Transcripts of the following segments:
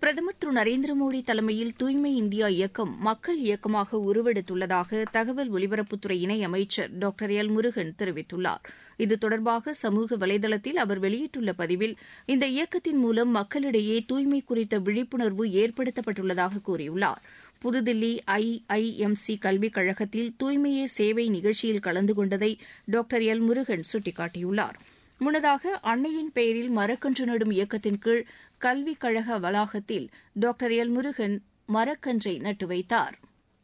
பிரதமர் திரு நரேந்திர மோடி தலைமையில் தூய்மை இந்தியா இயக்கம் மக்கள் இயக்கமாக உருவெடுத்துள்ளதாக தகவல் ஒலிபரப்புத்துறை இணை அமைச்சர் டாக்டர் எல் முருகன் தெரிவித்துள்ளார் இது தொடர்பாக சமூக வலைதளத்தில் அவர் வெளியிட்டுள்ள பதிவில் இந்த இயக்கத்தின் மூலம் மக்களிடையே தூய்மை குறித்த விழிப்புணர்வு ஏற்படுத்தப்பட்டுள்ளதாக கூறியுள்ளார் புதுதில்லி ஐஐஎம்சி கல்விக் கழகத்தில் தூய்மையே சேவை நிகழ்ச்சியில் கலந்து கொண்டதை டாக்டர் எல் முருகன் சுட்டிக்காட்டியுள்ளார் முன்னதாக அன்னையின் பெயரில் மரக்கன்று நடும் இயக்கத்தின் கீழ் கல்விக் கழக வளாகத்தில் டாக்டர் எல் முருகன் மரக்கன்றை நட்டு வைத்தார்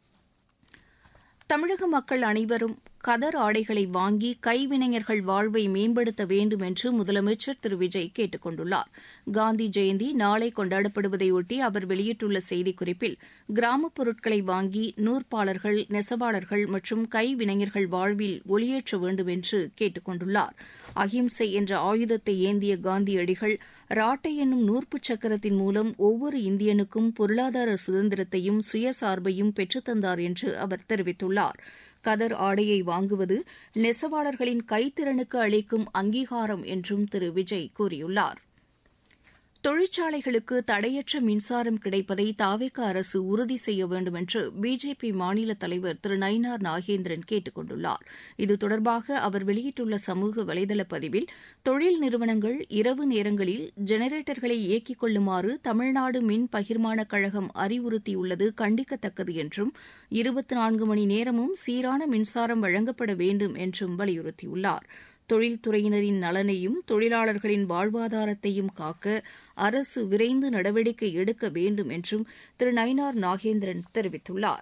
தமிழக மக்கள் அனைவரும் கதர் ஆடைகளை வாங்கி கைவினைஞர்கள் வாழ்வை மேம்படுத்த வேண்டும் என்று முதலமைச்சர் திரு விஜய் கேட்டுக் கொண்டுள்ளார் காந்தி ஜெயந்தி நாளை கொண்டாடப்படுவதையொட்டி அவர் வெளியிட்டுள்ள செய்திக்குறிப்பில் கிராமப் பொருட்களை வாங்கி நூற்பாளர்கள் நெசவாளர்கள் மற்றும் கைவினைஞர்கள் வாழ்வில் ஒளியேற்ற வேண்டும் என்று கேட்டுக் கொண்டுள்ளார் அஹிம்சை என்ற ஆயுதத்தை ஏந்திய காந்தியடிகள் ராட்டை என்னும் நூற்புச் சக்கரத்தின் மூலம் ஒவ்வொரு இந்தியனுக்கும் பொருளாதார சுதந்திரத்தையும் சுயசார்பையும் பெற்றுத்தந்தார் என்று அவர் தெரிவித்துள்ளார் கதர் ஆடையை வாங்குவது நெசவாளர்களின் கைத்திறனுக்கு அளிக்கும் அங்கீகாரம் என்றும் திரு விஜய் கூறியுள்ளார் தொழிற்சாலைகளுக்கு தடையற்ற மின்சாரம் கிடைப்பதை தாவேக அரசு உறுதி செய்ய வேண்டும் என்று பிஜேபி மாநில தலைவர் திரு நயினார் நாகேந்திரன் கேட்டுக் கொண்டுள்ளார் இது தொடர்பாக அவர் வெளியிட்டுள்ள சமூக வலைதள பதிவில் தொழில் நிறுவனங்கள் இரவு நேரங்களில் ஜெனரேட்டர்களை இயக்கிக் கொள்ளுமாறு தமிழ்நாடு மின் பகிர்மான கழகம் அறிவுறுத்தியுள்ளது கண்டிக்கத்தக்கது என்றும் இருபத்தி நான்கு மணி நேரமும் சீரான மின்சாரம் வழங்கப்பட வேண்டும் என்றும் வலியுறுத்தியுள்ளார் தொழில்துறையினரின் நலனையும் தொழிலாளர்களின் வாழ்வாதாரத்தையும் காக்க அரசு விரைந்து நடவடிக்கை எடுக்க வேண்டும் என்றும் திரு நயினார் நாகேந்திரன் தெரிவித்துள்ளார்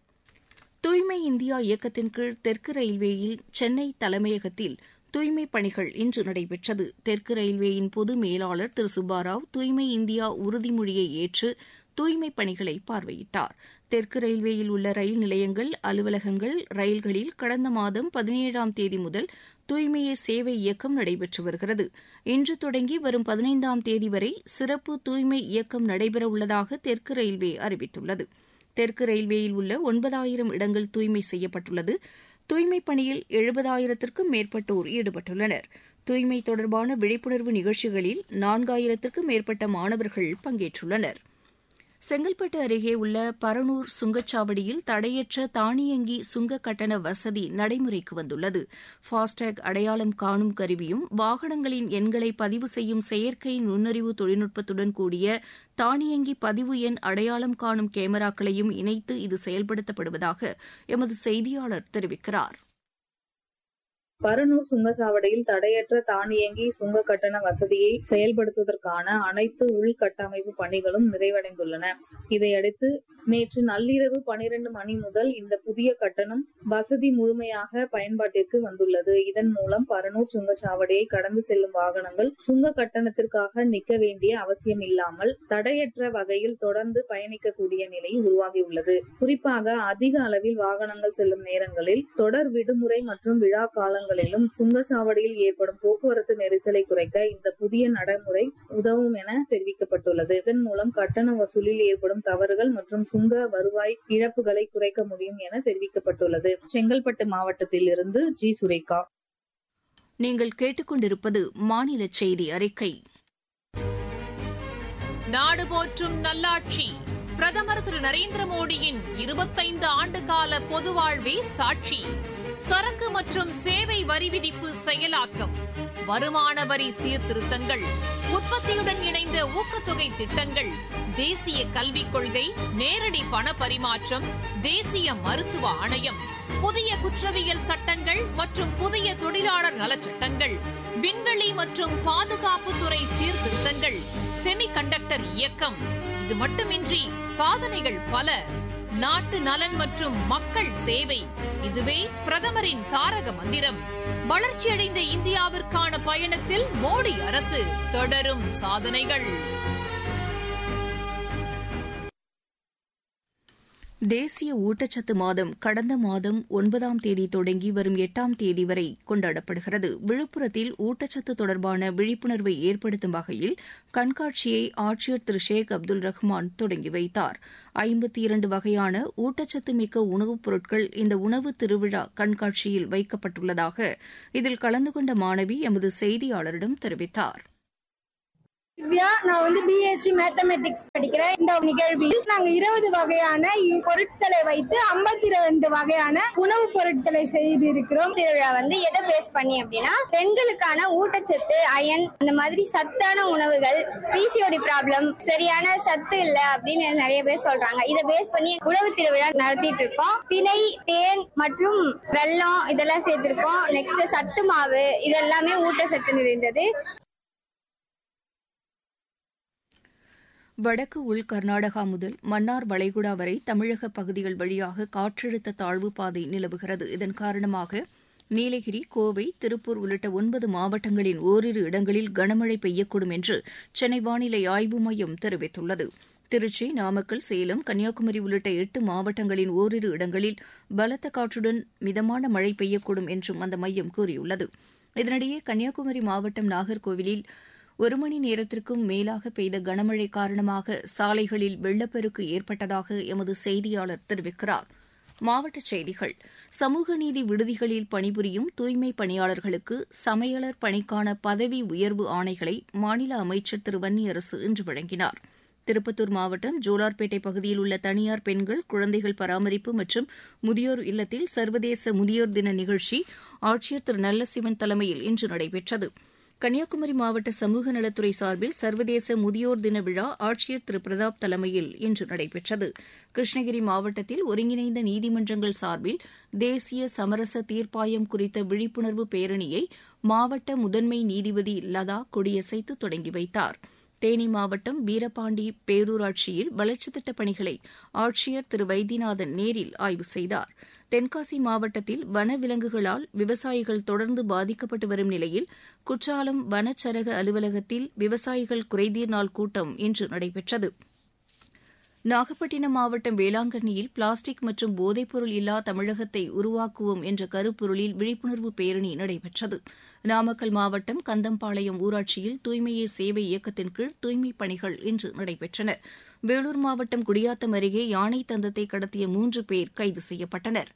தூய்மை இந்தியா இயக்கத்தின் கீழ் தெற்கு ரயில்வேயில் சென்னை தலைமையகத்தில் தூய்மைப் பணிகள் இன்று நடைபெற்றது தெற்கு ரயில்வேயின் பொது மேலாளர் திரு சுப்பாராவ் தூய்மை இந்தியா உறுதிமொழியை ஏற்று தூய்மைப் பணிகளை பார்வையிட்டார் தெற்கு ரயில்வேயில் உள்ள ரயில் நிலையங்கள் அலுவலகங்கள் ரயில்களில் கடந்த மாதம் பதினேழாம் தேதி முதல் தூய்மையே சேவை இயக்கம் நடைபெற்று வருகிறது இன்று தொடங்கி வரும் பதினைந்தாம் தேதி வரை சிறப்பு தூய்மை இயக்கம் நடைபெறவுள்ளதாக தெற்கு ரயில்வே அறிவித்துள்ளது தெற்கு ரயில்வேயில் உள்ள ஒன்பதாயிரம் இடங்கள் தூய்மை செய்யப்பட்டுள்ளது தூய்மைப் பணியில் எழுபதாயிரத்திற்கும் மேற்பட்டோர் ஈடுபட்டுள்ளனர் தூய்மை தொடர்பான விழிப்புணர்வு நிகழ்ச்சிகளில் நான்காயிரத்திற்கும் மேற்பட்ட மாணவர்கள் பங்கேற்றுள்ளனா் செங்கல்பட்டு அருகே உள்ள பரனூர் சுங்கச்சாவடியில் தடையற்ற தானியங்கி சுங்க கட்டண வசதி நடைமுறைக்கு வந்துள்ளது ஃபாஸ்டேக் அடையாளம் காணும் கருவியும் வாகனங்களின் எண்களை பதிவு செய்யும் செயற்கை நுண்ணறிவு தொழில்நுட்பத்துடன் கூடிய தானியங்கி பதிவு எண் அடையாளம் காணும் கேமராக்களையும் இணைத்து இது செயல்படுத்தப்படுவதாக எமது செய்தியாளர் தெரிவிக்கிறார் பரனூர் சுங்கச்சாவடியில் தடையற்ற தானியங்கி சுங்க கட்டண வசதியை செயல்படுத்துவதற்கான அனைத்து உள்கட்டமைப்பு பணிகளும் நிறைவடைந்துள்ளன இதையடுத்து நேற்று நள்ளிரவு பனிரெண்டு மணி முதல் இந்த புதிய கட்டணம் வசதி முழுமையாக பயன்பாட்டிற்கு வந்துள்ளது இதன் மூலம் பரனூர் சுங்கச்சாவடியை கடந்து செல்லும் வாகனங்கள் சுங்க கட்டணத்திற்காக நிற்க வேண்டிய அவசியம் இல்லாமல் தடையற்ற வகையில் தொடர்ந்து பயணிக்கக்கூடிய நிலை உருவாகியுள்ளது குறிப்பாக அதிக அளவில் வாகனங்கள் செல்லும் நேரங்களில் தொடர் விடுமுறை மற்றும் விழா காலங்களிலும் சுங்கச்சாவடியில் ஏற்படும் போக்குவரத்து நெரிசலை குறைக்க இந்த புதிய நடைமுறை உதவும் என தெரிவிக்கப்பட்டுள்ளது இதன் மூலம் கட்டண வசூலில் ஏற்படும் தவறுகள் மற்றும் சுங்க வருவாய் இழப்புகளை குறைக்க முடியும் என தெரிவிக்கப்பட்டுள்ளது செங்கல்பட்டு மாவட்டத்தில் இருந்து ஜி சுரேகா நீங்கள் கேட்டுக்கொண்டிருப்பது மாநில செய்தி அறிக்கை நாடு போற்றும் நல்லாட்சி பிரதமர் திரு நரேந்திர மோடியின் இருபத்தைந்து ஆண்டு கால பொது வாழ்வே சாட்சி சரக்கு மற்றும் சேவை வரி விதிப்பு செயலாக்கம் வருமான வரி சீர்திருத்தங்கள் உற்பத்தியுடன் இணைந்த ஊக்கத்தொகை திட்டங்கள் தேசிய கல்விக் கொள்கை நேரடி பண பரிமாற்றம் தேசிய மருத்துவ ஆணையம் புதிய குற்றவியல் சட்டங்கள் மற்றும் புதிய தொழிலாளர் நலச்சட்டங்கள் விண்வெளி மற்றும் பாதுகாப்புத்துறை சீர்திருத்தங்கள் செமி கண்டக்டர் இயக்கம் இது மட்டுமின்றி சாதனைகள் பல நாட்டு நலன் மற்றும் மக்கள் சேவை இதுவே பிரதமரின் தாரக மந்திரம் வளர்ச்சியடைந்த இந்தியாவிற்கான பயணத்தில் மோடி அரசு தொடரும் சாதனைகள் தேசிய ஊட்டச்சத்து மாதம் கடந்த மாதம் ஒன்பதாம் தேதி தொடங்கி வரும் எட்டாம் தேதி வரை கொண்டாடப்படுகிறது விழுப்புரத்தில் ஊட்டச்சத்து தொடர்பான விழிப்புணர்வை ஏற்படுத்தும் வகையில் கண்காட்சியை ஆட்சியர் திரு ஷேக் அப்துல் ரஹ்மான் தொடங்கி வைத்தார் ஐம்பத்தி இரண்டு வகையான ஊட்டச்சத்து மிக்க உணவுப் பொருட்கள் இந்த உணவு திருவிழா கண்காட்சியில் வைக்கப்பட்டுள்ளதாக இதில் கலந்து கொண்ட மாணவி எமது செய்தியாளரிடம் தெரிவித்தார் திவ்யா நான் வந்து பிஎஸ்சி மேத்தமெட்டிக்ஸ் படிக்கிறேன் இந்த நிகழ்வில் நாங்க இருபது வகையான இ- பொருட்களை வைத்து ஐம்பத்தி ரெண்டு வகையான உணவுப் பொருட்களை செய்து இருக்கிறோம் திருவிழா வந்து எதை பேஸ் பண்ணி அப்படின்னா பெண்களுக்கான ஊட்டச்சத்து அயன் அந்த மாதிரி சத்தான உணவுகள் பிசிஓடி ப்ராப்ளம் சரியான சத்து இல்ல அப்படின்னு நிறைய பேர் சொல்றாங்க இதை பேஸ் பண்ணி உணவு திருவிழா நடத்திட்டு இருக்கோம் திணை தேன் மற்றும் வெல்லம் இதெல்லாம் சேர்த்திருக்கோம் நெக்ஸ்ட் சத்து மாவு இதெல்லாமே ஊட்டச்சத்து நிறைந்தது வடக்கு உள் கர்நாடகா முதல் மன்னார் வளைகுடா வரை தமிழக பகுதிகள் வழியாக காற்றழுத்த தாழ்வு பாதை நிலவுகிறது இதன் காரணமாக நீலகிரி கோவை திருப்பூர் உள்ளிட்ட ஒன்பது மாவட்டங்களின் ஓரிரு இடங்களில் கனமழை பெய்யக்கூடும் என்று சென்னை வானிலை ஆய்வு மையம் தெரிவித்துள்ளது திருச்சி நாமக்கல் சேலம் கன்னியாகுமரி உள்ளிட்ட எட்டு மாவட்டங்களின் ஓரிரு இடங்களில் பலத்த காற்றுடன் மிதமான மழை பெய்யக்கூடும் என்றும் அந்த மையம் கூறியுள்ளது இதனிடையே கன்னியாகுமரி மாவட்டம் நாகர்கோவிலில் ஒரு மணி நேரத்திற்கும் மேலாக பெய்த கனமழை காரணமாக சாலைகளில் வெள்ளப்பெருக்கு ஏற்பட்டதாக எமது செய்தியாளர் தெரிவிக்கிறார் மாவட்டச் செய்திகள் சமூக நீதி விடுதிகளில் பணிபுரியும் தூய்மை பணியாளர்களுக்கு சமையலர் பணிக்கான பதவி உயர்வு ஆணைகளை மாநில அமைச்சர் திரு வன்னியரசு இன்று வழங்கினார் திருப்பத்தூர் மாவட்டம் ஜோலார்பேட்டை பகுதியில் உள்ள தனியார் பெண்கள் குழந்தைகள் பராமரிப்பு மற்றும் முதியோர் இல்லத்தில் சர்வதேச முதியோர் தின நிகழ்ச்சி ஆட்சியர் திரு நல்லசிவன் தலைமையில் இன்று நடைபெற்றது கன்னியாகுமரி மாவட்ட சமூக நலத்துறை சார்பில் சர்வதேச முதியோர் தின விழா ஆட்சியர் திரு பிரதாப் தலைமையில் இன்று நடைபெற்றது கிருஷ்ணகிரி மாவட்டத்தில் ஒருங்கிணைந்த நீதிமன்றங்கள் சார்பில் தேசிய சமரச தீர்ப்பாயம் குறித்த விழிப்புணர்வு பேரணியை மாவட்ட முதன்மை நீதிபதி லதா கொடியசைத்து தொடங்கி வைத்தார் தேனி மாவட்டம் வீரபாண்டி பேரூராட்சியில் வளர்ச்சித் திட்டப் பணிகளை ஆட்சியர் திரு வைத்தியநாதன் நேரில் ஆய்வு செய்தார் தென்காசி மாவட்டத்தில் வனவிலங்குகளால் விவசாயிகள் தொடர்ந்து பாதிக்கப்பட்டு வரும் நிலையில் குற்றாலம் வனச்சரக அலுவலகத்தில் விவசாயிகள் குறைதீர் நாள் கூட்டம் இன்று நடைபெற்றது நாகப்பட்டினம் மாவட்டம் வேளாங்கண்ணியில் பிளாஸ்டிக் மற்றும் போதைப்பொருள் இல்லா தமிழகத்தை உருவாக்குவோம் என்ற கருப்பொருளில் விழிப்புணர்வு பேரணி நடைபெற்றது நாமக்கல் மாவட்டம் கந்தம்பாளையம் ஊராட்சியில் தூய்மையே சேவை இயக்கத்தின் கீழ் தூய்மைப் பணிகள் இன்று நடைபெற்றன வேலூர் மாவட்டம் குடியாத்தம் அருகே யானை தந்தத்தை கடத்திய மூன்று பேர் கைது செய்யப்பட்டனர்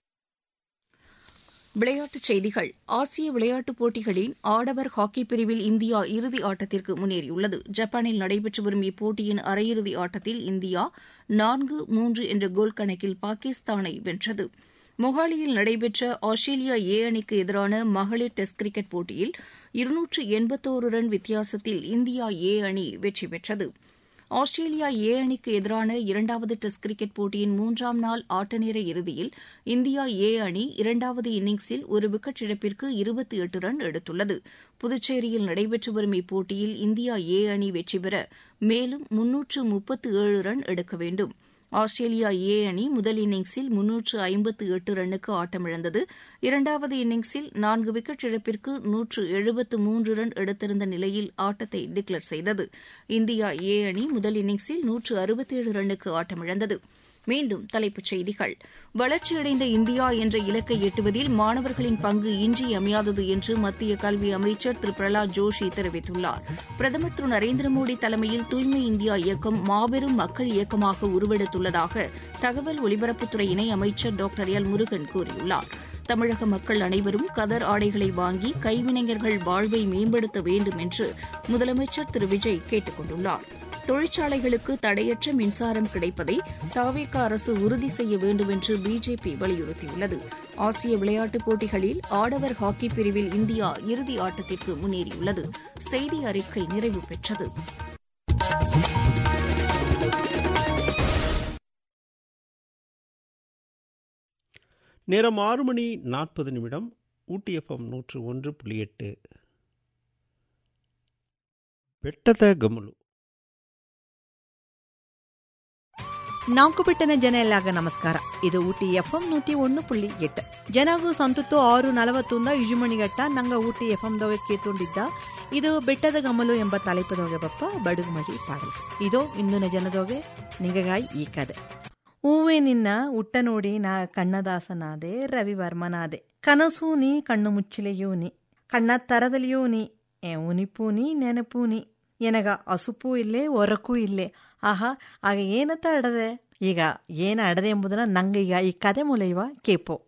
விளையாட்டுச் செய்திகள் ஆசிய விளையாட்டுப் போட்டிகளின் ஆடவர் ஹாக்கி பிரிவில் இந்தியா இறுதி ஆட்டத்திற்கு முன்னேறியுள்ளது ஜப்பானில் நடைபெற்று வரும் இப்போட்டியின் அரையிறுதி ஆட்டத்தில் இந்தியா நான்கு மூன்று என்ற கோல் கணக்கில் பாகிஸ்தானை வென்றது மொஹாலியில் நடைபெற்ற ஆஸ்திரேலியா ஏ அணிக்கு எதிரான மகளிர் டெஸ்ட் கிரிக்கெட் போட்டியில் இருநூற்று எண்பத்தோரு ரன் வித்தியாசத்தில் இந்தியா ஏ அணி வெற்றி பெற்றது ஆஸ்திரேலியா ஏ அணிக்கு எதிரான இரண்டாவது டெஸ்ட் கிரிக்கெட் போட்டியின் மூன்றாம் நாள் ஆட்டநேர இறுதியில் இந்தியா ஏ அணி இரண்டாவது இன்னிங்ஸில் ஒரு விக்கெட் இழப்பிற்கு இருபத்தி எட்டு ரன் எடுத்துள்ளது புதுச்சேரியில் நடைபெற்று வரும் இப்போட்டியில் இந்தியா ஏ அணி வெற்றி பெற மேலும் முன்னூற்று முப்பத்து ஏழு ரன் எடுக்க வேண்டும் ஆஸ்திரேலியா ஏ அணி முதல் இன்னிங்ஸில் முன்னூற்று ஐம்பத்து எட்டு ரன்னுக்கு ஆட்டமிழந்தது இரண்டாவது இன்னிங்ஸில் நான்கு விக்கெட் இழப்பிற்கு நூற்று எழுபத்து மூன்று ரன் எடுத்திருந்த நிலையில் ஆட்டத்தை டிக்ளேர் செய்தது இந்தியா ஏ அணி முதல் இன்னிங்ஸில் நூற்று அறுபத்தேழு ரன்னுக்கு ஆட்டமிழந்தது மீண்டும் தலைப்புச் செய்திகள் வளர்ச்சியடைந்த இந்தியா என்ற இலக்கை எட்டுவதில் மாணவர்களின் பங்கு இன்றியமையாதது என்று மத்திய கல்வி அமைச்சர் திரு பிரகலாத் ஜோஷி தெரிவித்துள்ளார் பிரதமர் திரு நரேந்திர மோடி தலைமையில் தூய்மை இந்தியா இயக்கம் மாபெரும் மக்கள் இயக்கமாக உருவெடுத்துள்ளதாக தகவல் ஒலிபரப்புத்துறை இணை அமைச்சர் டாக்டர் எல் முருகன் கூறியுள்ளார் தமிழக மக்கள் அனைவரும் கதர் ஆடைகளை வாங்கி கைவினைஞர்கள் வாழ்வை மேம்படுத்த வேண்டும் என்று முதலமைச்சர் திரு விஜய் கேட்டுக் கொண்டுள்ளார் தொழிற்சாலைகளுக்கு தடையற்ற மின்சாரம் கிடைப்பதை தாவேக அரசு உறுதி செய்ய வேண்டும் என்று பிஜேபி வலியுறுத்தியுள்ளது ஆசிய விளையாட்டுப் போட்டிகளில் ஆடவர் ஹாக்கி பிரிவில் இந்தியா இறுதி ஆட்டத்திற்கு முன்னேறியுள்ளது செய்தி அறிக்கை நிறைவு பெற்றது நேரம் ஆறு மணி நாற்பது நிமிடம் ஊட்டி எஃப்எம் நூற்று ஒன்று புள்ளி எட்டு ಬೆಟ್ಟದ ಗಮಲು ನಾಲ್ಕು ಬಿಟ್ಟನ ಜನ ಎಲ್ಲಾಗ ನಮಸ್ಕಾರ ಇದು ಊಟಿ ಎಫ್ ಎಂ ನೂತಿ ಒಂದು ಪುಳ್ಳಿ ಎಟ್ಟು ಜನವು ಸಂತತ್ತು ಆರು ನಲವತ್ತೊಂದ ಇಜುಮಣಿಗಟ್ಟ ನಂಗ ಊಟಿ ಎಫ್ ಎಂದೊಗೆ ಕೇತೊಂಡಿದ್ದ ಇದು ಬೆಟ್ಟದ ಗಮಲು ಎಂಬ ತಲೆಪದೊಗೆ ಬಪ್ಪ ಬಡುಗು ಮಡಿ ಪಾಡಲು ಇದು ಇಂದಿನ ಜನದೊಗೆ ನಿಗಗಾಯಿ ಈ ಕದೆ ಹೂವೇ ನಿನ್ನ ಉಟ್ಟ ನೋಡಿ ನಾ ಕಣ್ಣದಾಸನಾದೆ ರವಿವರ್ಮನಾದೆ ಕನಸು ನೀ ಕಣ್ಣು ಮುಚ್ಚಿಲೆಯೂ ನೀ ಕಣ್ಣ ತರದಲಿಯೂ ನೀ ಏ ಉನಿಪೂ ನೀ ನೆನಪೂ ನೀ ಎನಗ ಅಸುಪೂ ಇಲ್ಲೇ ಒರಕೂ ಇಲ್ಲೇ ಆಹಾ ಆಗ ಏನತ್ತ ಅಡದೆ ಈಗ ಏನು ಅಡದೆ ಎಂಬುದನ್ನ ನಂಗೆ ಈಗ ಈ ಕತೆ ಮೂಲ ಇವ ಕೇಪೋ